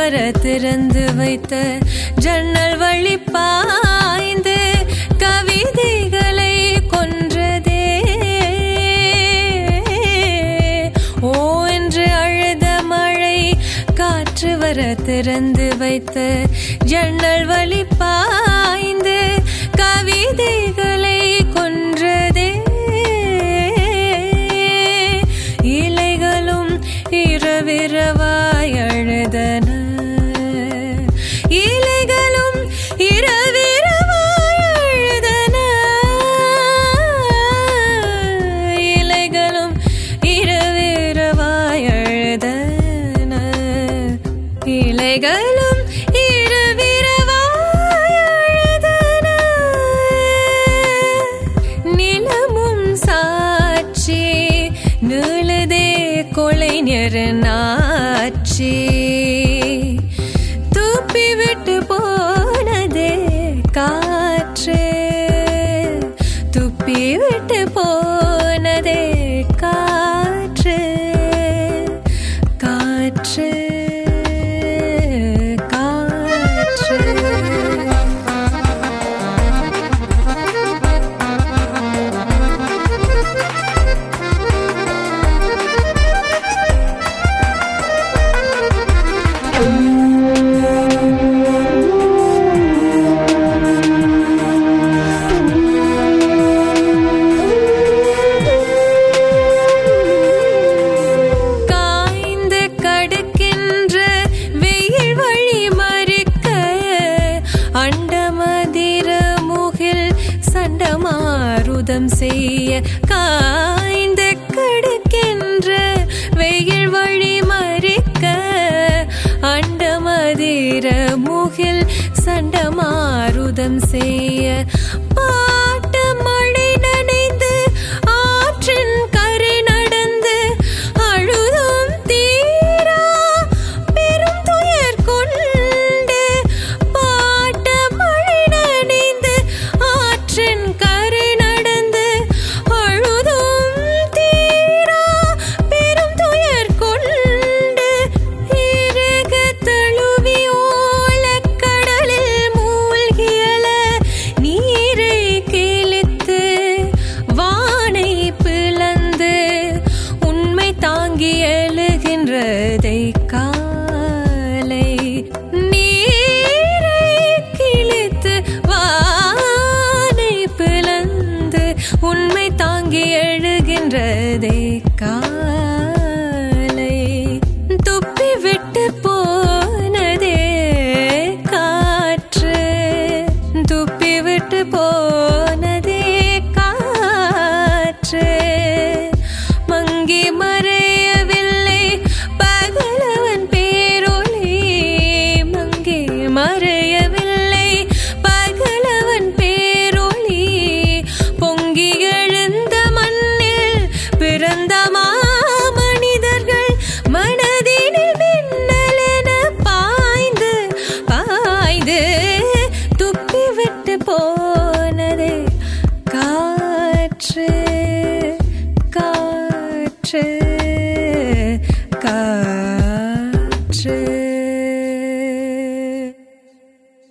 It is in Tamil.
வர திறந்து வைத்த ஜன்னல் வழி பாய்ந்து கவிதைகளை கொன்றதே ஓ என்று அழுத மழை காற்று வர திறந்து வைத்த ஜன்னல் வழி பாய்ந்து கவிதைகளை கொன்றதே இலைகளும் இரவிரவாய் அழுதன இலைகளும் இரவிரவாய் அழுதன இலைகளும் இரவிரவாய் அழுதன இலைகளும் இரவிரவாய் அழுதன நிலமும் சாட்சி நுழுதே கொலை நாச்சி தூப்பி விட்டு போனதே காற்று துப்பி விட்டு போனதே காற்று காற்று காற்று காய்ந்து கடுக்கின்ற வெயில் வழி மறிக்க அண்டமதிர முகில் சண்டமாருதம் செய்ய காய்ந்து கடுக்கின்ற வெயில் வழி மறிக்க அண்டமதிர முகில் சண்டமாருதம் செய்ய